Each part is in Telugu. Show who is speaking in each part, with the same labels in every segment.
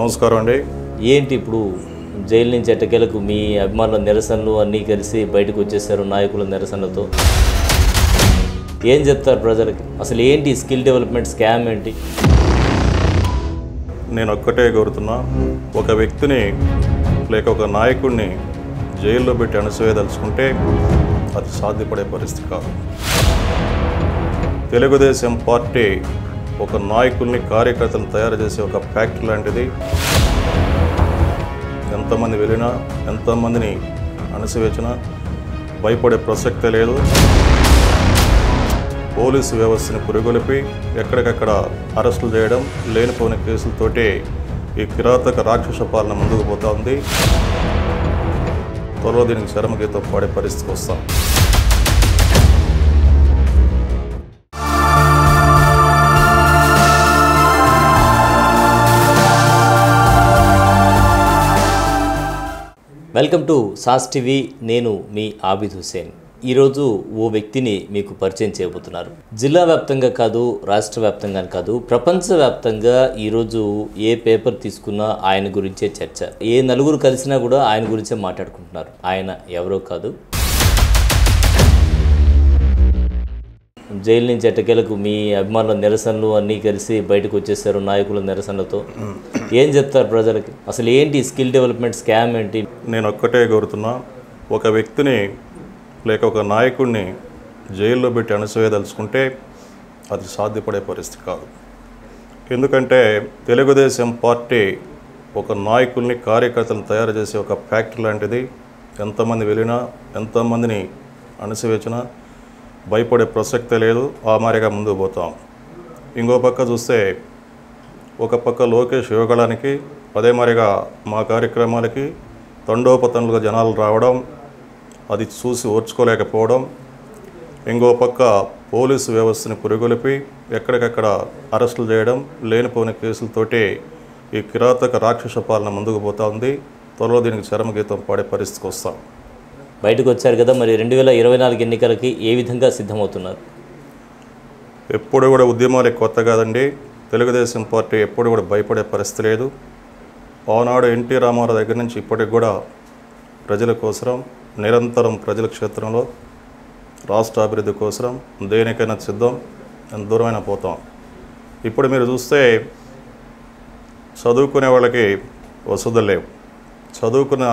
Speaker 1: నమస్కారం అండి
Speaker 2: ఏంటి ఇప్పుడు జైలు నుంచి ఎట్టకేలకు మీ అభిమానుల నిరసనలు అన్నీ కలిసి బయటకు వచ్చేసారు నాయకుల నిరసనలతో ఏం చెప్తారు ప్రజలకి అసలు ఏంటి స్కిల్ డెవలప్మెంట్ స్కామ్ ఏంటి
Speaker 1: నేను ఒక్కటే కోరుతున్నా ఒక వ్యక్తిని లేక ఒక నాయకుడిని జైల్లో పెట్టి అణచివేయదలుచుకుంటే అది సాధ్యపడే పరిస్థితి కాదు తెలుగుదేశం పార్టీ ఒక నాయకుల్ని కార్యకర్తలను తయారు చేసే ఒక ఫ్యాక్టరీ లాంటిది ఎంతమంది వెళ్ళినా ఎంతమందిని అణచివేచినా భయపడే ప్రసక్తే లేదు పోలీసు వ్యవస్థని పురుగొలిపి ఎక్కడికక్కడ అరెస్టులు చేయడం లేనిపోని కేసులతోటి ఈ కిరాతక రాక్షస పాలన ముందుకు పోతా ఉంది త్వరలో దీనికి చరమగీతం పాడే పరిస్థితికి వస్తాం
Speaker 2: వెల్కమ్ టు సాస్ టీవీ నేను మీ ఆబిద్ హుసేన్ ఈరోజు ఓ వ్యక్తిని మీకు పరిచయం చేయబోతున్నారు జిల్లా వ్యాప్తంగా కాదు రాష్ట్ర వ్యాప్తంగా కాదు ప్రపంచవ్యాప్తంగా ఈరోజు ఏ పేపర్ తీసుకున్నా ఆయన గురించే చర్చ ఏ నలుగురు కలిసినా కూడా ఆయన గురించే మాట్లాడుకుంటున్నారు ఆయన ఎవరో కాదు జైలు నుంచి ఎట్టకేలకు మీ అభిమానుల నిరసనలు అన్నీ కలిసి బయటకు వచ్చేసారు నాయకుల నిరసనలతో ఏం చెప్తారు ప్రజలకి అసలు ఏంటి స్కిల్ డెవలప్మెంట్ స్కామ్ ఏంటి
Speaker 1: నేను ఒక్కటే కోరుతున్నా ఒక వ్యక్తిని లేక ఒక నాయకుడిని జైల్లో పెట్టి అణచివేయదలుచుకుంటే అది సాధ్యపడే పరిస్థితి కాదు ఎందుకంటే తెలుగుదేశం పార్టీ ఒక నాయకుల్ని కార్యకర్తలను తయారు చేసే ఒక ఫ్యాక్టరీ లాంటిది ఎంతమంది వెళ్ళినా ఎంతమందిని అణచివేచినా భయపడే ప్రసక్తే లేదు ఆ మారిగా ముందుకు పోతాం ఇంకో పక్క చూస్తే ఒక పక్క లోకేష్ యువగళానికి అదే మరిగా మా కార్యక్రమాలకి తండోపతంలుగా జనాలు రావడం అది చూసి ఓర్చుకోలేకపోవడం ఇంకో పక్క పోలీసు వ్యవస్థని పురుగొలిపి ఎక్కడికక్కడ అరెస్టులు చేయడం లేనిపోని కేసులతోటి ఈ కిరాతక రాక్షస పాలన ముందుకు పోతా ఉంది త్వరలో దీనికి చరమగీతం పాడే పరిస్థితికి వస్తాం
Speaker 2: బయటకు వచ్చారు కదా మరి రెండు వేల ఇరవై నాలుగు ఎన్నికలకి ఏ విధంగా సిద్ధమవుతున్నారు
Speaker 1: ఎప్పుడు కూడా ఉద్యమాలు కొత్త కాదండి తెలుగుదేశం పార్టీ ఎప్పుడు కూడా భయపడే పరిస్థితి లేదు ఆనాడు ఎన్టీ రామారావు దగ్గర నుంచి ఇప్పటికి కూడా ప్రజల కోసం నిరంతరం ప్రజల క్షేత్రంలో రాష్ట్ర అభివృద్ధి కోసం దేనికైనా సిద్ధం ఎంత దూరమైనా పోతాం ఇప్పుడు మీరు చూస్తే చదువుకునే వాళ్ళకి వసతులు లేవు చదువుకున్న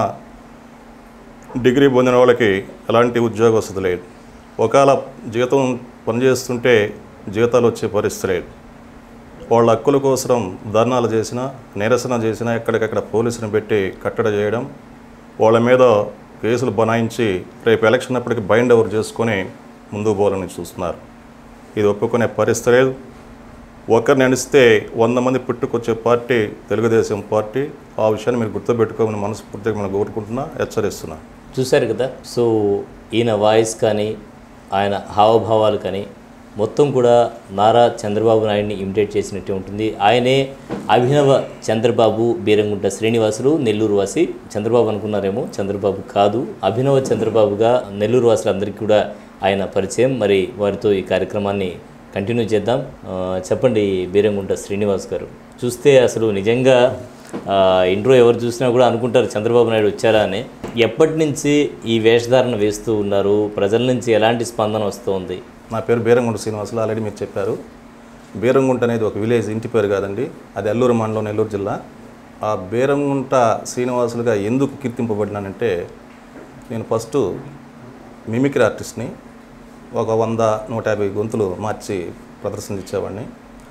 Speaker 1: డిగ్రీ పొందిన వాళ్ళకి ఎలాంటి ఉద్యోగ వసతి లేదు ఒకవేళ జీతం పనిచేస్తుంటే జీతాలు వచ్చే పరిస్థితి లేదు వాళ్ళ హక్కుల కోసం ధర్నాలు చేసినా నిరసన చేసినా ఎక్కడికక్కడ పోలీసుని పెట్టి కట్టడి చేయడం వాళ్ళ మీద కేసులు బనాయించి రేపు ఎలక్షన్ అప్పటికి బైండ్ ఓవర్ చేసుకొని ముందుకు పోవాలని చూస్తున్నారు ఇది ఒప్పుకునే పరిస్థితి లేదు ఒకరిని అనిస్తే వంద మంది పుట్టుకొచ్చే పార్టీ తెలుగుదేశం పార్టీ ఆ విషయాన్ని మీరు గుర్తుపెట్టుకోమని మనస్ఫూర్తిగా మనం కోరుకుంటున్నా హెచ్చరిస్తున్నా
Speaker 2: చూశారు కదా సో ఈయన వాయిస్ కానీ ఆయన హావభావాలు కానీ మొత్తం కూడా నారా చంద్రబాబు నాయుడిని ఇమిటేట్ చేసినట్టే ఉంటుంది ఆయనే అభినవ చంద్రబాబు బీరంగుంట శ్రీనివాసులు నెల్లూరు వాసి చంద్రబాబు అనుకున్నారేమో చంద్రబాబు కాదు అభినవ చంద్రబాబుగా నెల్లూరు వాసులందరికీ కూడా ఆయన పరిచయం మరి వారితో ఈ కార్యక్రమాన్ని కంటిన్యూ చేద్దాం ఆ, చెప్పండి బీరంగుంట శ్రీనివాస్ గారు చూస్తే అసలు నిజంగా ఆ, ఇంట్రో ఎవరు చూసినా కూడా అనుకుంటారు చంద్రబాబు నాయుడు వచ్చారా అని ఎప్పటి నుంచి ఈ వేషధారణ వేస్తూ ఉన్నారు ప్రజల నుంచి ఎలాంటి స్పందన వస్తుంది
Speaker 1: నా పేరు బీరంగుంట శ్రీనివాసులు ఆల్రెడీ మీరు చెప్పారు బీరంగుంట అనేది ఒక విలేజ్ ఇంటి పేరు కాదండి అది అల్లూరు మండలం నెల్లూరు జిల్లా ఆ బీరంగుంట శ్రీనివాసులుగా ఎందుకు కీర్తింపబడినానంటే నేను ఫస్ట్ మిమిక్రీ ఆర్టిస్ట్ని ఒక వంద నూట యాభై గొంతులు మార్చి ప్రదర్శన ఇచ్చేవాడిని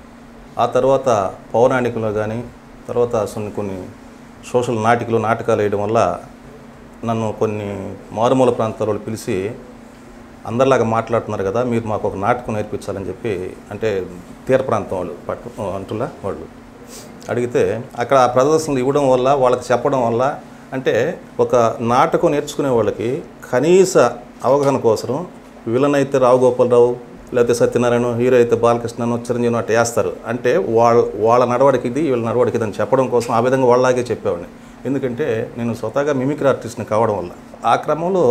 Speaker 1: ఆ తర్వాత పౌరాణికులు కానీ తర్వాత కొన్ని కొన్ని సోషల్ నాటికలు నాటకాలు వేయడం వల్ల నన్ను కొన్ని మారుమూల ప్రాంతాల వాళ్ళు పిలిచి అందరిలాగా మాట్లాడుతున్నారు కదా మీరు మాకు ఒక నాటకం నేర్పించాలని చెప్పి అంటే తీర ప్రాంతం వాళ్ళు పట్టు అంటులా వాళ్ళు అడిగితే అక్కడ ఆ ప్రదర్శనలు ఇవ్వడం వల్ల వాళ్ళకి చెప్పడం వల్ల అంటే ఒక నాటకం నేర్చుకునే వాళ్ళకి కనీస అవగాహన కోసం విలన్ అయితే రావు గోపాలరావు లేకపోతే సత్యనారాయణ హీరో అయితే బాలకృష్ణను చిరంజీవి అట్లా వేస్తారు అంటే వాళ్ళ వాళ్ళ నడవడికి ఇది వీళ్ళ నడవడికి ఇది అని చెప్పడం కోసం ఆ విధంగా వాళ్ళలాగే చెప్పేవాడిని ఎందుకంటే నేను స్వతహాగా మిమిక్రీ ఆర్టిస్ట్ని కావడం వల్ల ఆ క్రమంలో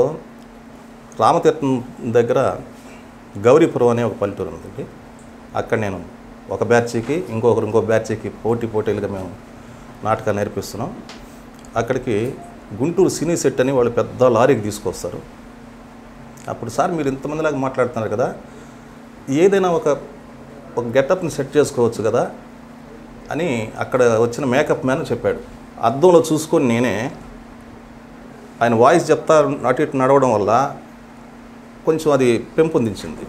Speaker 1: రామతీర్థం దగ్గర గౌరీపురం అనే ఒక పల్లెటూరు ఉందండి అక్కడ నేను ఒక బ్యాచ్కి ఇంకొకరు ఇంకో బ్యాచ్కి పోటీ పోటీలుగా మేము నాటకాలు నేర్పిస్తున్నాం అక్కడికి గుంటూరు సినీ సెట్ అని వాళ్ళు పెద్ద లారీకి తీసుకొస్తారు అప్పుడు సార్ మీరు ఇంతమందిలాగా మాట్లాడుతున్నారు కదా ఏదైనా ఒక ఒక గెటప్ని సెట్ చేసుకోవచ్చు కదా అని అక్కడ వచ్చిన మేకప్ మ్యాన్ చెప్పాడు అద్దంలో చూసుకొని నేనే ఆయన వాయిస్ చెప్తా అటు ఇటు నడవడం వల్ల కొంచెం అది పెంపొందించింది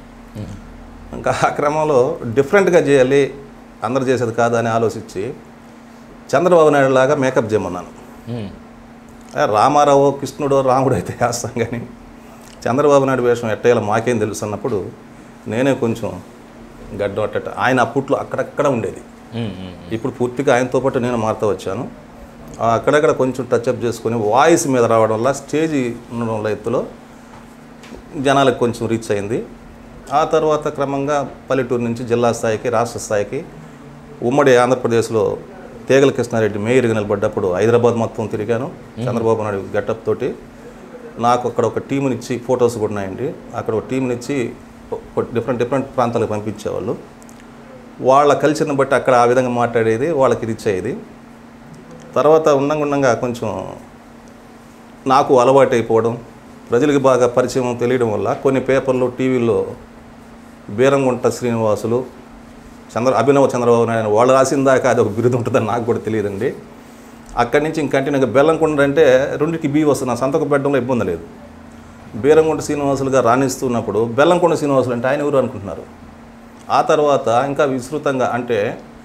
Speaker 1: ఇంకా ఆ క్రమంలో డిఫరెంట్గా చేయాలి అందరు చేసేది కాదా అని ఆలోచించి చంద్రబాబు నాయుడు లాగా మేకప్ చేయమన్నాను
Speaker 2: మ్మ్.
Speaker 1: ఏ, రామారావు కృష్ణుడు రాముడు అయితే వేస్తాం కానీ చంద్రబాబు నాయుడు వేషం ఎట్టేయాలో మాకేం తెలుసు అన్నప్పుడు నేనే కొంచెం గడ్డం అట్టట ఆయన అప్పట్లో అక్కడక్కడ ఉండేది
Speaker 2: మ్మ్. మ్మ్.
Speaker 1: ఇప్పుడు పూర్తిగా ఆయనతో పాటు నేను మారుతూ వచ్చాను ఆ అక్కడక్కడ కొంచెం టచ్అప్ చేసుకొని వాయిస్ మీద రావడం వల్ల స్టేజ్ ఉండడం వల్ల ఎత్తులో జనాలకు కొంచెం రీచ్ అయింది ఆ తర్వాత క్రమంగా పల్లెటూరు నుంచి జిల్లా స్థాయికి రాష్ట్ర స్థాయికి ఉమ్మడి ఆంధ్రప్రదేశ్లో తేగల కృష్ణారెడ్డి మేయర్గా నిలబడ్డప్పుడు హైదరాబాద్ మొత్తం తిరిగాను చంద్రబాబు నాయుడు గెటప్ తోటి నాకు అక్కడ ఒక టీంనిచ్చి ఫొటోస్ కూడా ఉన్నాయండి అక్కడ ఒక టీంనిచ్చి డిఫరెంట్ డిఫరెంట్ ప్రాంతాలకు పంపించేవాళ్ళు వాళ్ళ కల్చర్ని బట్టి అక్కడ ఆ విధంగా మాట్లాడేది వాళ్ళకి రీచ్ అయ్యేది తర్వాత ఉండంగా ఉండంగా కొంచెం నాకు అలవాటు అయిపోవడం ప్రజలకు బాగా పరిచయం తెలియడం వల్ల కొన్ని పేపర్లు టీవీల్లో బీరంగుంట శ్రీనివాసులు చంద్ర అభినవ చంద్రబాబు నాయుడు వాళ్ళు రాసిన దాకా అది ఒక బిరుదు ఉంటుందని నాకు కూడా తెలియదండి అక్కడి నుంచి ఇంక కంటిన్యూగా బెల్లంకొండ అంటే రెండుకి బీ వస్తుంది నా సంతకం పెట్టడంలో ఇబ్బంది లేదు బీరంగుంట శ్రీనివాసులుగా రాణిస్తున్నప్పుడు బెల్లంకొండ శ్రీనివాసులు అంటే ఆయన ఎవరు అనుకుంటున్నారు ఆ తర్వాత ఇంకా విస్తృతంగా అంటే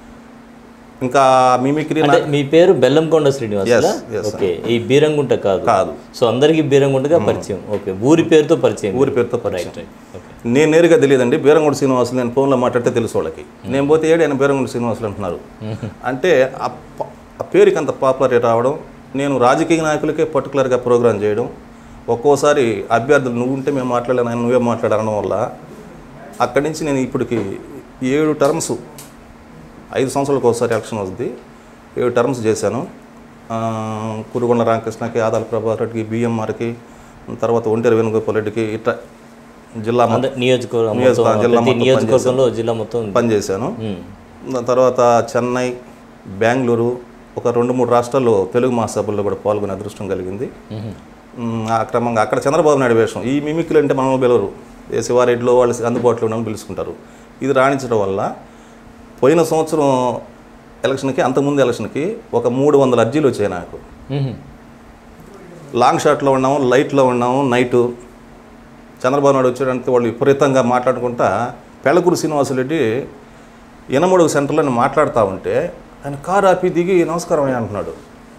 Speaker 1: ఇంకా మిమిక్రీ
Speaker 2: అంటే మీ పేరు Bellamkonda Srinivas
Speaker 1: Yes, yes, sir.
Speaker 2: Okay ఈ బీరంగుంట కాదు
Speaker 1: కాదు
Speaker 2: సో అందరికీ బీరంగుంటగా పరిచయం ఓకే ఊరి పేరుతో పరిచయం
Speaker 1: ఊరి పేరుతో పరిచయం
Speaker 2: రైట్ ఓకే
Speaker 1: నేను నేరుగా తెలియదండి బీరంగుడి శ్రీనివాసులు నేను ఫోన్లో మాట్లాడితే తెలుసు వాళ్ళకి నేను పోతే ఏడు ఆయన బీరంగుడి శ్రీనివాసులు అంటున్నారు అంటే ఆ ప- ఆ పేరుకి అంత పాపులారిటీ రావడం నేను రాజకీయ నాయకులకే పర్టికులర్గా ప్రోగ్రాం చేయడం ఒక్కోసారి అభ్యర్థులు నువ్వు ఉంటే మేము మాట్లాడలేను ఆయన నువ్వే మాట్లాడడం వల్ల అక్కడి నుంచి నేను ఇప్పటికి ఏడు టర్మ్స్ ఐదు సంవత్సరాలకు ఒకసారి ఎలక్షన్ వస్తుంది ఏడు టర్మ్స్ చేశాను ఆ, కురుగొండ రామకృష్ణకి ఆదాల ప్రభాకర్ రెడ్డికి బిఎంఆర్కి తర్వాత ఒంటరి వేణుగోపాల్ రెడ్డికి ఇట్లా జిల్లా మొత్తం
Speaker 2: అందరి నియోజకవర్గం
Speaker 1: నియోజక-
Speaker 2: మొత్తం,
Speaker 1: జిల్లా
Speaker 2: ప్రతి
Speaker 1: మొత్తం
Speaker 2: నియోజకవర్గంలో జిల్లా మొత్తం
Speaker 1: పనిచేశాను
Speaker 2: మ్మ్.
Speaker 1: దాని తర్వాత చెన్నై బెంగళూరు ఒక రెండు మూడు రాష్ట్రాల్లో తెలుగు మహాసభల్లో కూడా పాల్గొనే అదృష్టం కలిగింది
Speaker 2: మ్మ్.
Speaker 1: మ్, ఆ క్రమంగా అక్కడ చంద్రబాబు నాయుడు వేషం ఈ మిమిక్లు అంటే మనం పిలవరు ఏ శివారెడ్డిలో వాళ్ళు అందుబాటులో ఉన్న పిలుచుకుంటారు ఇది రాణించడం వల్ల పోయిన సంవత్సరం ఎలక్షన్కి అంతకుముందు ఎలక్షన్కి ఒక మూడు వందల అర్జీలు వచ్చాయి నాకు
Speaker 2: మ్మ్.
Speaker 1: లాంగ్ షాట్లో ఉన్నాము లైట్లో ఉన్నాము నైటు చంద్రబాబు నాయుడు వచ్చాడంటే వాళ్ళు విపరీతంగా మాట్లాడుకుంటా పెళ్ళకూరు శ్రీనివాసరెడ్డి ఎనమడుగు సెంటర్లో నేను మాట్లాడుతూ ఉంటే ఆయన కారు ఆపి దిగి నమస్కారం అయ్యా అంటున్నాడు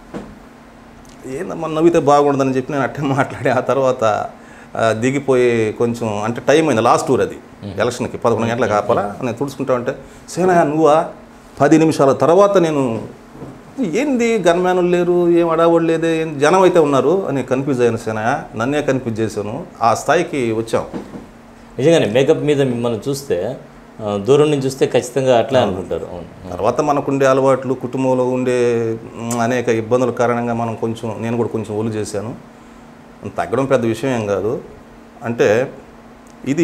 Speaker 1: ఏందమ్మా నవ్వితే బాగుండదని చెప్పి నేను అట్టే మాట్లాడి ఆ తర్వాత ఆ, దిగిపోయి కొంచెం అంటే టైం అయింది లాస్ట్ టూర్ అది ఎలక్షన్కి పదకొండు గంటలకు ఆపాలా నేను తుడుచుకుంటా ఉంటే సేనయ్య నువ్వా పది నిమిషాల తర్వాత నేను ఏంది గన్మ్యానులు లేరు ఏం అడావుడు లేదే ఏం జనం అయితే ఉన్నారు అని కన్ఫ్యూజ్ అయ్యాను సేనయ్య నన్నే కన్ఫ్యూజ్ చేశాను ఆ స్థాయికి వచ్చాం
Speaker 2: నిజంగానే మేకప్ మీద మిమ్మల్ని చూస్తే ఆ, దూరం నుంచి చూస్తే ఖచ్చితంగా అట్లా అనుకుంటారు అవును
Speaker 1: తర్వాత మనకుండే అలవాట్లు కుటుంబంలో ఉండే మ్, అనేక ఇబ్బందుల కారణంగా మనం కొంచెం నేను కూడా కొంచెం ఒళ్ళు చేశాను తగ్గడం పెద్ద విషయం ఏం కాదు అంటే ఇది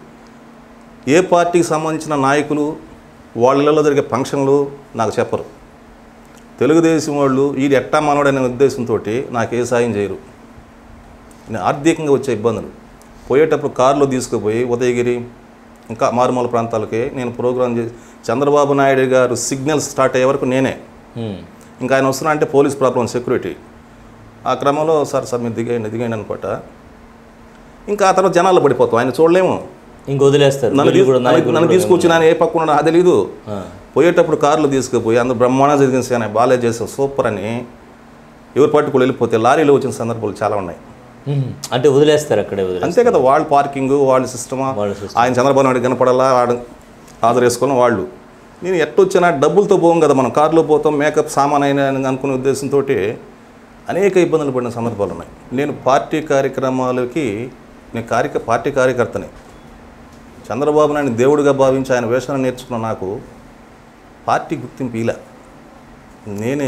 Speaker 1: ఏ పార్టీకి సంబంధించిన నాయకులు వాళ్ళలో జరిగే ఫంక్షన్లు నాకు చెప్పరు తెలుగుదేశం వాళ్ళు వీడు ఎట్టా మనోడనే ఉద్దేశంతో నాకు ఏ సాయం చేయరు నేను ఆర్థికంగా వచ్చే ఇబ్బందులు పోయేటప్పుడు కారులో తీసుకుపోయి ఉదయగిరి ఇంకా మారుమూల ప్రాంతాలకి నేను ప్రోగ్రాం చేసి చంద్రబాబు నాయుడు గారు సిగ్నల్స్ స్టార్ట్ అయ్యే వరకు నేనే
Speaker 2: మ్మ్.
Speaker 1: ఇంకా ఆయన వస్తున్నా అంటే పోలీస్ ప్రాబ్లం సెక్యూరిటీ ఆ క్రమంలో సార్ సార్ మీరు దిగేయండి దిగేయండి అనుకోట ఇంకా ఆ తర్వాత జనాల్లో పడిపోతాం ఆయన చూడలేము
Speaker 2: ఇంక వదిలేస్తారు
Speaker 1: నన్ను
Speaker 2: వీళ్ళు కూడా
Speaker 1: తీసు-
Speaker 2: నాయకులు
Speaker 1: నన్ను
Speaker 2: కూడా
Speaker 1: తీసుకొచ్చి నేను ఏ పక్కన ఉన్నానో అది తెలీదు
Speaker 2: ఆ.
Speaker 1: పోయేటప్పుడు కారులో తీసుకుపోయి అందరూ బ్రహ్మాండంగా జరిగింది సార్ బాగాలే చేసాం సూపర్ అని ఎవరు పట్టుకుని వెళ్ళిపోతే లారీలో వచ్చిన సందర్భాలు చాలా ఉన్నాయి
Speaker 2: మ్మ్. అంటే వదిలేస్తారు అక్కడే వదిలేస్తారు
Speaker 1: అంతే కదా వాళ్ళ పార్కింగ్ వాళ్ళ సిస్టమా
Speaker 2: వాళ్ళ system.
Speaker 1: ఆయన చంద్రబాబు నాయుడు కనపడాలా వాడు ఆదర్ వేసుకున్న వాళ్ళు నేను ఎట్టొచ్చినా డబ్బులతో పోం కదా మనం కారులో పోతాం మేకప్ సామాన్ అయినా అని అనుకునే ఉద్దేశంతో అనేక ఇబ్బందులు పడిన సందర్భాలు ఉన్నాయి నేను పార్టీ కార్యక్రమాలకి నేను కార్యక పార్టీ కార్యకర్తని చంద్రబాబు నాయుడు దేవుడిగా భావించి ఆయన వేషాన్ని నేర్చుకున్న నాకు పార్టీ గుర్తింపు ఇలా నేనే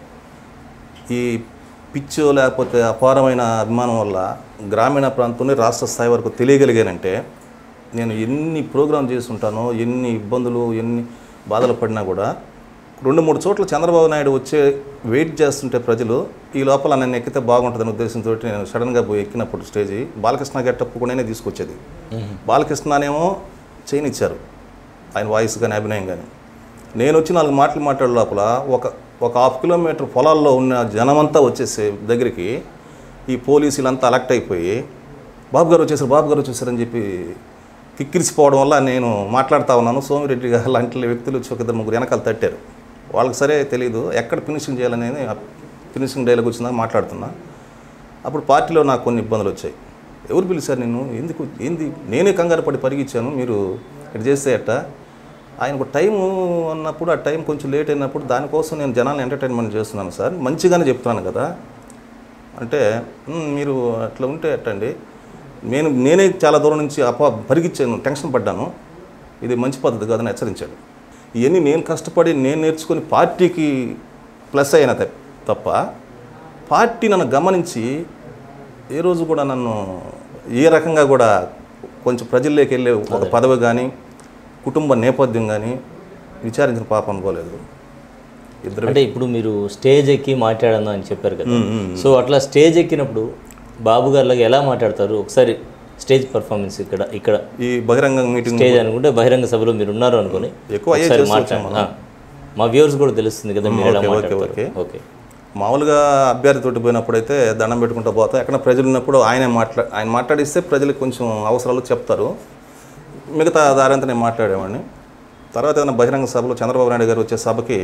Speaker 1: ఈ పిచ్చో లేకపోతే అపారమైన అభిమానం వల్ల గ్రామీణ ప్రాంతం నుండి రాష్ట్ర స్థాయి వరకు తెలియగలిగానంటే నేను ఎన్ని ప్రోగ్రాం చేస్తుంటానో ఎన్ని ఇబ్బందులు ఎన్ని బాధలు పడినా కూడా రెండు మూడు చోట్ల చంద్రబాబు నాయుడు వచ్చే వెయిట్ చేస్తుంటే ప్రజలు ఈ లోపల నన్ను ఎక్కితే బాగుంటుందనే ఉద్దేశంతో నేను సడన్గా పోయి ఎక్కినప్పుడు స్టేజి బాలకృష్ణ గెట్టప్ కూడా నేనే తీసుకొచ్చేది బాలకృష్ణనేమో చైన్ ఇచ్చారు ఆయన వాయిస్ కానీ అభినయం కానీ నేను వచ్చి నాలుగు మాటలు మాట్లాడే లోపల ఒక ఒక హాఫ్ కిలోమీటర్ పొలాల్లో ఉన్న జనమంతా వచ్చేసే దగ్గరికి ఈ పోలీసులంతా అలర్ట్ అయిపోయి బాబు గారు వచ్చేసారు బాబు గారు వచ్చేసారని చెప్పి కిక్కిరిసిపోవడం వల్ల నేను మాట్లాడుతూ ఉన్నాను సోమిరెడ్డి గారు లాంటి వ్యక్తులు వచ్చి ఒక ఇద్దరు ముగ్గురు వెనకాల తట్టారు వాళ్ళకి సరే తెలియదు ఎక్కడ ఫినిషింగ్ చేయాలనేది ఫినిషింగ్ డైలాగ్ వచ్చిందా మాట్లాడుతున్నా అప్పుడు పార్టీలో నాకు కొన్ని ఇబ్బందులు వచ్చాయి ఎవరు పిలిచారు నేను ఎందుకు ఏంది నేనే కంగారు పడి పరిగించాను మీరు ఇక్కడ చేస్తే అట్ట ఆయనకు టైం అన్నప్పుడు ఆ టైం కొంచెం లేట్ అయినప్పుడు దానికోసం నేను జనాలను ఎంటర్టైన్మెంట్ చేస్తున్నాను సార్ మంచిగానే చెప్తున్నాను కదా అంటే "ఉమ్, మీరు అట్లా ఉంటే ఎట్టండి నేను నేనే చాలా దూరం నుంచి అప పరిగించాను టెన్షన్ పడ్డాను ఇది మంచి పద్ధతి కాదని హెచ్చరించాడు ఇవన్నీ నేను కష్టపడి నేను నేర్చుకొని పార్టీకి ప్లస్ అయిన తప్ప- తప్ప పార్టీ నన్ను గమనించి ఏ రోజు కూడా నన్ను ఏ రకంగా కూడా కొంచెం ప్రజల్లోకి వెళ్ళే ఒక పదవి కానీ కుటుంబ నేపథ్యం కానీ విచారించిన పాప అనుకోలేదు ఇద్దరు
Speaker 2: అంటే ఇప్పుడు మీరు స్టేజ్ ఎక్కి మాట్లాడను అని చెప్పారు కదా సో అట్లా స్టేజ్ ఎక్కినప్పుడు బాబు గారిలాగా ఎలా మాట్లాడతారు ఒకసారి స్టేజ్ పర్ఫార్మెన్స్ ఇక్కడ ఇక్కడ
Speaker 1: ఈ బహిరంగ మీటింగ్
Speaker 2: స్టేజ్ అనుకుంటే బహిరంగ సభలో మీరు ఉన్నారు అనుకుని
Speaker 1: ఎక్కువ అయ్యే
Speaker 2: ఒకసారి
Speaker 1: చేస్తూ
Speaker 2: మాట్లాడండి ఆ. మా వ్యూవర్స్ కూడా తెలుస్తుంది కదా మీరు ఎలా
Speaker 1: ఓకే, ఓకే,
Speaker 2: మాట్లాడతారు
Speaker 1: ఓకే.
Speaker 2: ఓకే
Speaker 1: మామూలుగా అభ్యర్థి తోటి పోయినప్పుడైతే దండం పెట్టుకుంటూ పోతా ఎక్కడ ప్రజలు ఉన్నప్పుడు ఆయనే మాట్లా ఆయన మాట్లాడిస్తే ప్రజలకు కొంచెం అవసరాలు చెప్తారు మిగతా దారంతా నేను మాట్లాడేవాడిని తర్వాత ఏదైనా బహిరంగ సభలో చంద్రబాబు నాయుడు గారు వచ్చే సభకి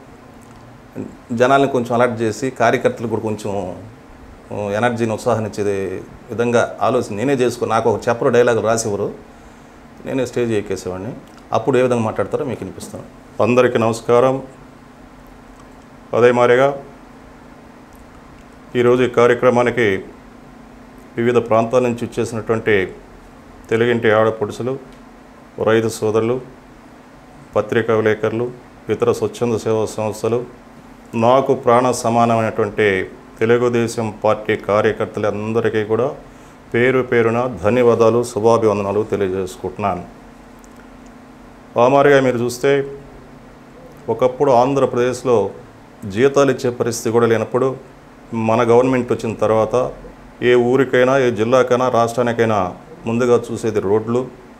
Speaker 1: జనాల్ని కొంచెం అలర్ట్ చేసి కార్యకర్తలు కూడా కొంచెం ఆ, ఎనర్జీని ఉత్సాహాన్ని ఇచ్చే విధంగా ఆలోచన నేనే చేసుకో నాకు ఒక చెప్పరు డైలాగులు రాసేవారు నేనే స్టేజ్ ఎక్కేసేవాడిని అప్పుడు ఏ విధంగా మాట్లాడతారో మీకు వినిపిస్తాను అందరికీ నమస్కారం అదే మాదిరిగా ఈరోజు ఈ కార్యక్రమానికి వివిధ ప్రాంతాల నుంచి వచ్చేసినటువంటి తెలుగింటి ఆడపడుసులు రైతు సోదరులు పత్రికా విలేకరులు ఇతర స్వచ్ఛంద సేవా సంస్థలు నాకు ప్రాణ సమానమైనటువంటి తెలుగుదేశం పార్టీ కార్యకర్తలందరికీ కూడా పేరు పేరున ధన్యవాదాలు శుభాభివందనాలు తెలియజేసుకుంటున్నాను ఆ మాదిరిగా మీరు చూస్తే ఒకప్పుడు ఆంధ్రప్రదేశ్లో జీతాలు ఇచ్చే పరిస్థితి కూడా లేనప్పుడు మన గవర్నమెంట్ వచ్చిన తర్వాత ఏ ఊరికైనా ఏ జిల్లాకైనా రాష్ట్రానికైనా ముందుగా చూసేది రోడ్లు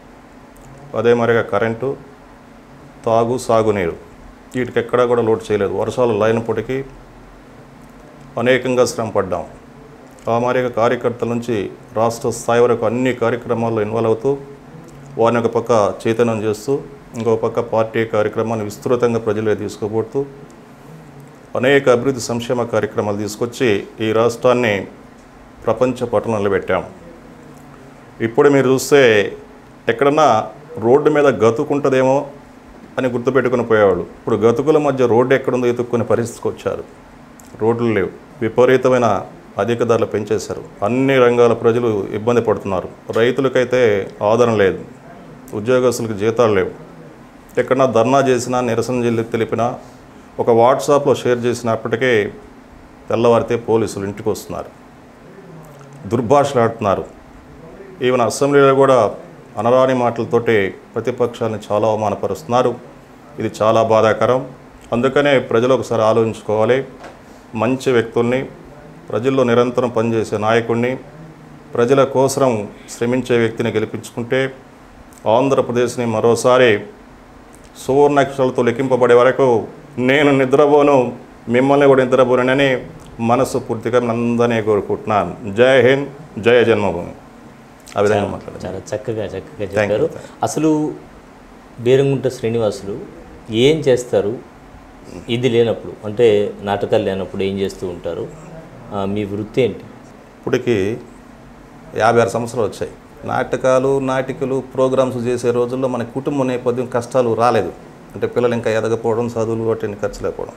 Speaker 1: అదే మరిగా కరెంటు తాగు సాగునీరు వీటికి ఎక్కడా కూడా లోటు చేయలేదు వర్షాలు లేనప్పటికీ అనేకంగా శ్రమ పడ్డాం ఆ మాదిరిగా కార్యకర్తల నుంచి రాష్ట్ర స్థాయి వరకు అన్ని కార్యక్రమాల్లో ఇన్వాల్వ్ అవుతూ వారిని ఒక పక్క చైతన్యం చేస్తూ ఇంకో పక్క పార్టీ కార్యక్రమాన్ని విస్తృతంగా ప్రజలే తీసుకుపోతూ అనేక అభివృద్ధి సంక్షేమ కార్యక్రమాలు తీసుకొచ్చి ఈ రాష్ట్రాన్ని ప్రపంచ పట్టణంలో నిలబెట్టాం ఇప్పుడు మీరు చూస్తే ఎక్కడన్నా రోడ్డు మీద గతుకుంటుందేమో అని గుర్తుపెట్టుకుని పోయేవాళ్ళు ఇప్పుడు గతుకుల మధ్య రోడ్డు ఎక్కడుందో ఎత్తుక్కునే పరిస్థితికి వచ్చారు రోడ్లు లేవు విపరీతమైన అధిక ధరలు పెంచేశారు అన్ని రంగాల ప్రజలు ఇబ్బంది పడుతున్నారు రైతులకైతే ఆదరణ లేదు ఉద్యోగస్తులకు జీతాలు లేవు ఎక్కడన్నా ధర్నా చేసినా నిరసన చెల్లి తెలిపినా ఒక వాట్సాప్లో షేర్ చేసినప్పటికీ తెల్లవారితే పోలీసులు ఇంటికి వస్తున్నారు దుర్భాషలాడుతున్నారు ఈవెన్ అసెంబ్లీలో కూడా అనరాని మాటలతోటి ప్రతిపక్షాలను చాలా అవమానపరుస్తున్నారు ఇది చాలా బాధాకరం అందుకనే ప్రజలు ఒకసారి ఆలోచించుకోవాలి మంచి వ్యక్తుల్ని ప్రజల్లో నిరంతరం పనిచేసే నాయకుడిని ప్రజల కోసం శ్రమించే వ్యక్తిని గెలిపించుకుంటే ఆంధ్రప్రదేశ్ని మరోసారి సువర్ణాక్షరాలతో లెక్కింపబడే వరకు నేను నిద్రపోను మిమ్మల్ని కూడా నిద్రపోనని మనసు పూర్తిగా అందరినీ కోరుకుంటున్నాను జై హింద్ జయ జన్మభూమి ఆ విధంగా మాట్లాడారు
Speaker 2: చాలా చక్కగా చక్కగా
Speaker 1: Thank you,
Speaker 2: చెప్పారు అసలు బేరంగుంట శ్రీనివాసులు ఏం చేస్తారు ఇది లేనప్పుడు అంటే నాటకాలు లేనప్పుడు ఏం చేస్తూ ఉంటారు ఆ, మీ వృత్తి ఏంటి
Speaker 1: ఇప్పటికి యాభై ఆరు సంవత్సరాలు వచ్చాయి నాటకాలు నాటికలు ప్రోగ్రామ్స్ చేసే రోజుల్లో మన కుటుంబ నేపథ్యం కష్టాలు రాలేదు అంటే పిల్లలు ఇంకా ఎదగపోవడం చదువులు వాటిని ఖర్చు లేకపోవడం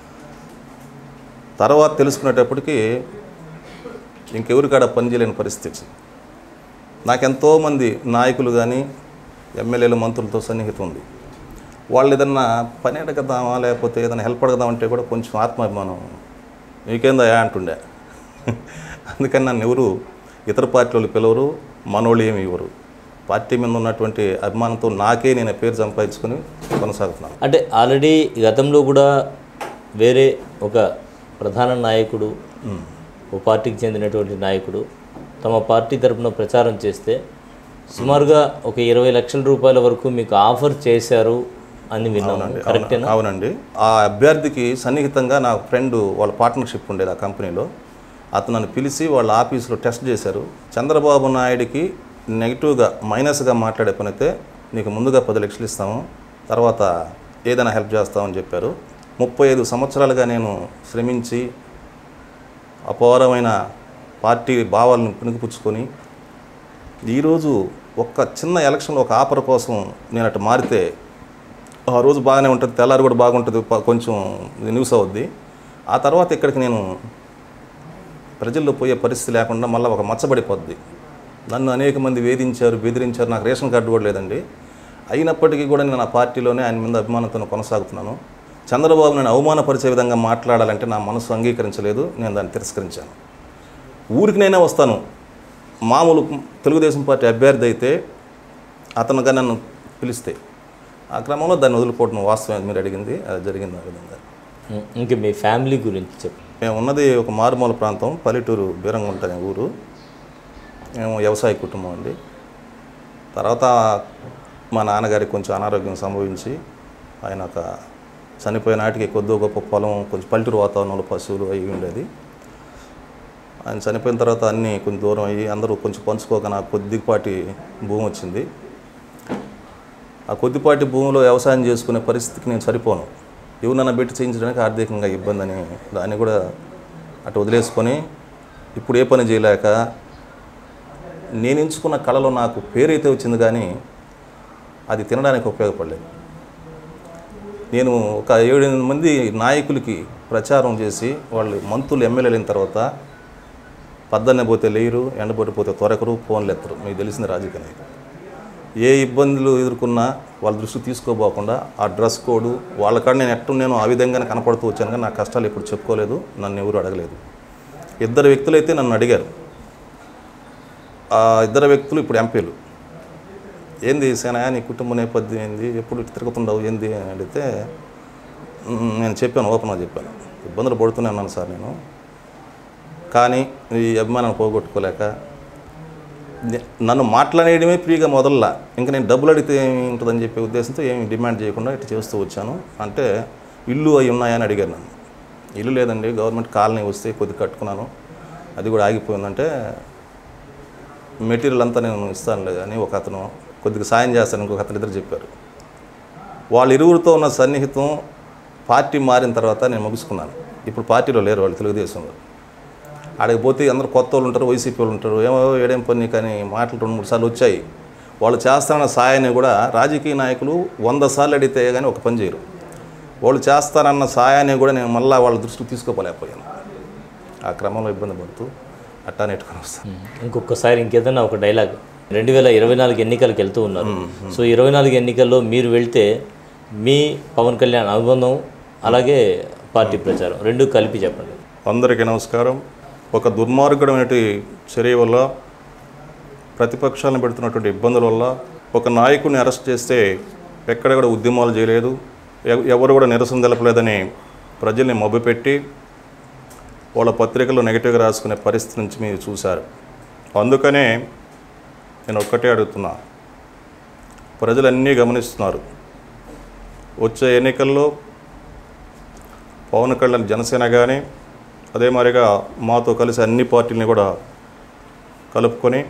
Speaker 1: తర్వాత తెలుసుకునేటప్పటికి ఇంకెవరికాడ పని చేయలేని పరిస్థితి వచ్చింది నాకు ఎంతోమంది నాయకులు కానీ ఎమ్మెల్యేలు మంత్రులతో సన్నిహితం ఉంది వాళ్ళు ఏదన్నా పని అడగదామా లేకపోతే ఏదైనా హెల్ప్ అడగదామంటే కూడా కొంచెం ఆత్మాభిమానం నీకేందయా అంటుండే అందుకని నన్ను ఎవరు ఇతర పార్టీ వాళ్ళు పిలవరు మనోళ్ళు ఏమి ఇవ్వరు పార్టీ మీద ఉన్నటువంటి అభిమానంతో నాకే నేను పేరు సంపాదించుకొని కొనసాగుతున్నాను
Speaker 2: అంటే ఆల్రెడీ గతంలో కూడా వేరే ఒక ప్రధాన నాయకుడు ఓ పార్టీకి చెందినటువంటి నాయకుడు తమ పార్టీ తరపున ప్రచారం చేస్తే సుమారుగా ఒక ఇరవై లక్షల రూపాయల వరకు మీకు ఆఫర్ చేశారు అని విన్నాను కరెక్టేనా
Speaker 1: అవునండి ఆ అభ్యర్థికి సన్నిహితంగా నా ఫ్రెండ్ వాళ్ళ పార్ట్నర్షిప్ ఉండేది ఆ కంపెనీలో అతను నన్ను పిలిచి వాళ్ళ ఆఫీసులో టెస్ట్ చేశారు చంద్రబాబు నాయుడికి నెగిటివ్గా మైనస్గా మాట్లాడే పని అయితే నీకు ముందుగా పది లక్షలు ఇస్తాము తర్వాత ఏదైనా హెల్ప్ చేస్తామని చెప్పారు ముప్పై ఐదు సంవత్సరాలుగా నేను శ్రమించి అపారమైన పార్టీ భావాలను పుణికిపుచ్చుకొని ఈరోజు ఒక్క చిన్న ఎలక్షన్లో ఒక ఆఫర్ కోసం నేను అటు మారితే ఆ రోజు బాగానే ఉంటుంది తెల్లారి కూడా బాగుంటుంది ప- కొంచెం ఇది న్యూస్ అవుద్ది ఆ తర్వాత ఇక్కడికి నేను ప్రజల్లో పోయే పరిస్థితి లేకుండా మళ్ళీ ఒక మచ్చబడిపోద్ది నన్ను అనేక మంది వేధించారు బెదిరించారు నాకు రేషన్ కార్డు కూడా లేదండి అయినప్పటికీ కూడా నేను ఆ పార్టీలోనే ఆయన మీద అభిమానంతో కొనసాగుతున్నాను చంద్రబాబు నేను అవమానపరిచే విధంగా మాట్లాడాలంటే నా మనసు అంగీకరించలేదు నేను దాన్ని తిరస్కరించాను ఊరికి నేనే వస్తాను మామూలు తెలుగుదేశం పార్టీ అభ్యర్థి అయితే అతనుగా నన్ను పిలిస్తే ఆ క్రమంలో దాన్ని వదులుకోవడం వాస్తవం మీరు అడిగింది అది జరిగింది ఆ విధంగా
Speaker 2: ఉం, ఇంక మీ ఫ్యామిలీ గురించి చెప్పు
Speaker 1: మేము ఉన్నది ఒక మారుమూల ప్రాంతం పల్లెటూరు బీరంగుంట అనే ఊరు మేము వ్యవసాయ కుటుంబం అండి తర్వాత మా నాన్నగారికి కొంచెం అనారోగ్యం సంభవించి ఆయన ఒక చనిపోయిన నాటికి కొద్దో గొప్ప పొలం కొంచెం పల్లెటూరు వాతావరణంలో పశువులు అవి ఉండేది ఆయన చనిపోయిన తర్వాత అన్నీ కొంచెం దూరం అయ్యి అందరూ కొంచెం పంచుకోక నాకు కొద్దిపాటి భూమి వచ్చింది ఆ కొద్దిపాటి భూమిలో వ్యవసాయం చేసుకునే పరిస్థితికి నేను సరిపోను ఎవరినన్నా పెట్టి చేయించడానికి ఆర్థికంగా ఇబ్బంది అని దాన్ని కూడా అటు వదిలేసుకొని ఇప్పుడు ఏ పని చేయలేక నేను ఎంచుకున్న కళలో నాకు పేరైతే వచ్చింది కానీ అది తినడానికి ఉపయోగపడలేదు నేను ఒక ఏడెనిమిది మంది నాయకులకి ప్రచారం చేసి వాళ్ళు మంత్రులు ఎమ్మెల్యేలు అయిన తర్వాత పద్దన్నే పోతే లేరు ఎండబోటి పోతే త్వరకరు ఫోన్లు ఎత్తరు మీకు తెలిసింది రాజకీయ నాయకులు ఏ ఇబ్బందులు ఎదుర్కొన్నా వాళ్ళ దృష్టి తీసుకోపోకుండా ఆ డ్రెస్ కోడ్ వాళ్ళ కాడ నేను ఎట్టు నేను ఆ విధంగానే కనపడుతూ వచ్చాను కానీ నా కష్టాలు ఇప్పుడు చెప్పుకోలేదు నన్ను ఎవరు అడగలేదు ఇద్దరు వ్యక్తులైతే నన్ను అడిగారు ఆ ఇద్దరు వ్యక్తులు ఇప్పుడు ఎంపీలు ఏంది సేనయా నీ కుటుంబ నేపథ్యం ఏంది ఎప్పుడు ఇటు తిరుగుతుండవు ఏంది అని అడిగితే "మ్, నేను చెప్పాను ఓపెన్గా చెప్పాను ఇబ్బందులు పడుతూనే ఉన్నాను సార్ నేను కానీ ఈ అభిమానాన్ని పోగొట్టుకోలేక నే- నన్ను మాట్లాడేయడమే ఫ్రీగా మొదల్లా ఇంకా నేను డబ్బులు అడిగితే ఏమి ఉంటుందని చెప్పే ఉద్దేశంతో ఏమి డిమాండ్ చేయకుండా ఇటు చేస్తూ వచ్చాను అంటే ఇల్లు అవి ఉన్నాయని అడిగారు నన్ను ఇల్లు లేదండి గవర్నమెంట్ కాలనీ వస్తే కొద్ది కట్టుకున్నాను అది కూడా ఆగిపోయిందంటే మెటీరియల్ అంతా నేను ఇస్తానులే కానీ ఒక అతను కొద్దిగా సాయం చేస్తాను ఇంకొక అతను ఇద్దరు చెప్పారు వాళ్ళ ఇరువురితో ఉన్న సన్నిహితం పార్టీ మారిన తర్వాత నేను ముగుసుకున్నాను ఇప్పుడు పార్టీలో లేరు వాళ్ళు తెలుగుదేశంలో ఆడికి పోతే అందరూ కొత్త వాళ్ళు ఉంటారు వైసీపీ వాళ్ళు ఉంటారు ఏమో ఏడేం పని కానీ మాటలు రెండు మూడు సార్లు వచ్చాయి వాళ్ళు చేస్తారన్న సాయాన్ని కూడా రాజకీయ నాయకులు వంద సార్లు అడిగితే కానీ ఒక పని చేయరు వాళ్ళు చేస్తారన్న సాయాన్ని కూడా నేను మళ్ళీ వాళ్ళ దృష్టికి తీసుకోపోలేకపోయాను ఆ క్రమంలో ఇబ్బంది పడుతూ అట్టా నెట్టుకొని వస్తాను
Speaker 2: ఇంకొకసారి ఇంకేదైనా ఒక డైలాగ్ రెండు వేల ఇరవై నాలుగు ఎన్నికలకు వెళ్తూ ఉన్నారు సో ఇరవై నాలుగు ఎన్నికల్లో మీరు వెళ్తే మీ పవన్ కళ్యాణ్ అనుబంధం అలాగే పార్టీ ప్రచారం రెండు కలిపి చెప్పండి
Speaker 1: అందరికీ నమస్కారం ఒక దుర్మార్గమైన చర్య వల్ల ప్రతిపక్షాలను పెడుతున్నటువంటి ఇబ్బందుల వల్ల ఒక నాయకుడిని అరెస్ట్ చేస్తే ఎక్కడ కూడా ఉద్యమాలు చేయలేదు ఎవ- ఎవరు కూడా నిరసన తెలపలేదని ప్రజల్ని మభ్యపెట్టి వాళ్ళ పత్రికల్లో నెగిటివ్గా రాసుకునే పరిస్థితి నుంచి మీరు చూశారు అందుకనే నేను ఒక్కటే అడుగుతున్నా ప్రజలన్నీ గమనిస్తున్నారు వచ్చే ఎన్నికల్లో పవన్ కళ్యాణ్ జనసేన కానీ అదే మాదిరిగా మాతో కలిసి అన్ని పార్టీలని కూడా కలుపుకొని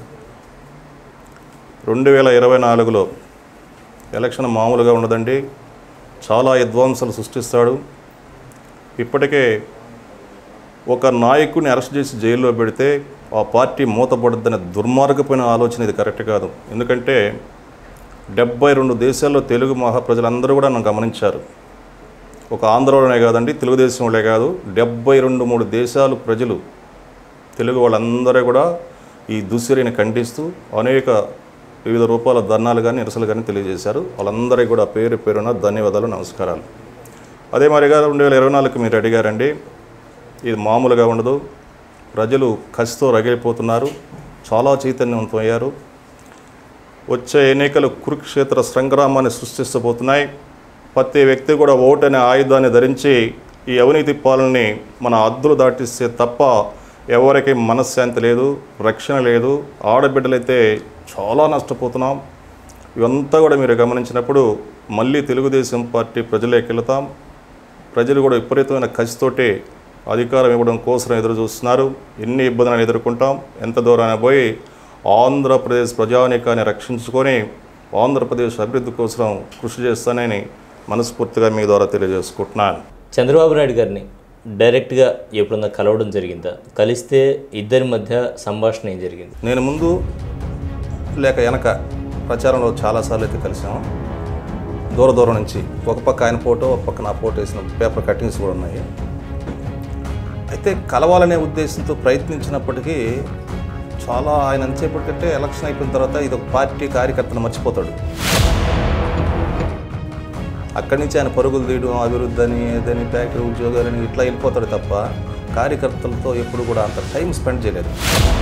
Speaker 1: రెండు వేల ఇరవై నాలుగులో ఎలక్షన్ మామూలుగా ఉండదండి చాలా విధ్వంసాలు సృష్టిస్తాడు ఇప్పటికే ఒక నాయకుడిని అరెస్ట్ చేసి జైల్లో పెడితే ఆ పార్టీ మూతపడుద్దనే దుర్మార్గమైన ఆలోచన ఇది కరెక్ట్ కాదు ఎందుకంటే డెబ్బై రెండు దేశాల్లో తెలుగు మహా ప్రజలందరూ కూడా నన్ను గమనించారు ఒక ఆంధ్రలోనే కాదండి తెలుగుదేశం వాళ్ళే కాదు డెబ్బై రెండు మూడు దేశాలు ప్రజలు తెలుగు వాళ్ళందరూ కూడా ఈ దుశ్చర్యని ఖండిస్తూ అనేక వివిధ రూపాల ధర్నాలు కానీ నిరసనలు కానీ తెలియజేశారు వాళ్ళందరికీ కూడా పేరు పేరున ధన్యవాదాలు నమస్కారాలు అదే మరిగా రెండు వేల ఇరవై నాలుగుకి మీరు అడిగారండి ఇది మామూలుగా ఉండదు ప్రజలు కసితో రగిలిపోతున్నారు చాలా చైతన్యవంతం అయ్యారు వచ్చే ఎన్నికలు కురుక్షేత్ర సంగ్రామాన్ని సృష్టిస్తబోతున్నాయి ప్రతి వ్యక్తి కూడా ఓటు అనే ఆయుధాన్ని ధరించి ఈ అవినీతి పాలనని మన అద్దులు దాటిస్తే తప్ప ఎవరికి మనశ్శాంతి లేదు రక్షణ లేదు ఆడబిడ్డలైతే చాలా నష్టపోతున్నాం ఇవంతా కూడా మీరు గమనించినప్పుడు మళ్ళీ తెలుగుదేశం పార్టీ ప్రజలేకి వెళతాం ప్రజలు కూడా విపరీతమైన కసితోటి అధికారం ఇవ్వడం కోసం ఎదురు చూస్తున్నారు ఎన్ని ఇబ్బందులను ఎదుర్కొంటాం ఎంత దూరాన పోయి ఆంధ్రప్రదేశ్ ప్రజానీకాన్ని రక్షించుకొని ఆంధ్రప్రదేశ్ అభివృద్ధి కోసం కృషి చేస్తానని మనస్ఫూర్తిగా మీ ద్వారా తెలియజేసుకుంటున్నాను
Speaker 2: చంద్రబాబు నాయుడు గారిని డైరెక్ట్గా ఎప్పుడన్నా కలవడం జరిగిందా కలిస్తే ఇద్దరి మధ్య సంభాషణ ఏం జరిగింది
Speaker 1: నేను ముందు లేక వెనక ప్రచారంలో చాలాసార్లు అయితే కలిసాము దూర దూరం నుంచి ఒక పక్క ఆయన ఫోటో ఒక పక్క నా ఫోటో వేసిన పేపర్ కటింగ్స్ కూడా ఉన్నాయి అయితే కలవాలనే ఉద్దేశంతో ప్రయత్నించినప్పటికీ చాలా ఆయన ఎంతసేపటికంటే ఎలక్షన్ అయిపోయిన తర్వాత ఇది ఒక పార్టీ కార్యకర్తను మర్చిపోతాడు అక్కడి నుంచి ఆయన పరుగులు తీయడం అభివృద్ధి అని ఏదని ఫ్యాక్టరీ ఉద్యోగాలని ఇట్లా వెళ్ళిపోతాడు తప్ప కార్యకర్తలతో ఎప్పుడు కూడా అంత టైం స్పెండ్ చేయలేదు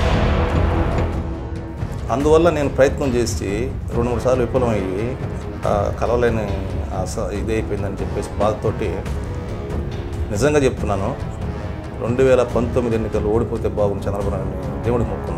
Speaker 1: అందువల్ల నేను ప్రయత్నం చేసి రెండు మూడు సార్లు విఫలమయ్యి ఆ, కలవలేని ఆశ ఇదే అయిపోయిందని చెప్పేసి బాధతోటి నిజంగా చెప్తున్నాను రెండు వేల పంతొమ్మిది ఎన్నికలు ఓడిపోతే బాగుంది చంద్రబాబు నాయుడు దేవుడికి మొక్కున్నాను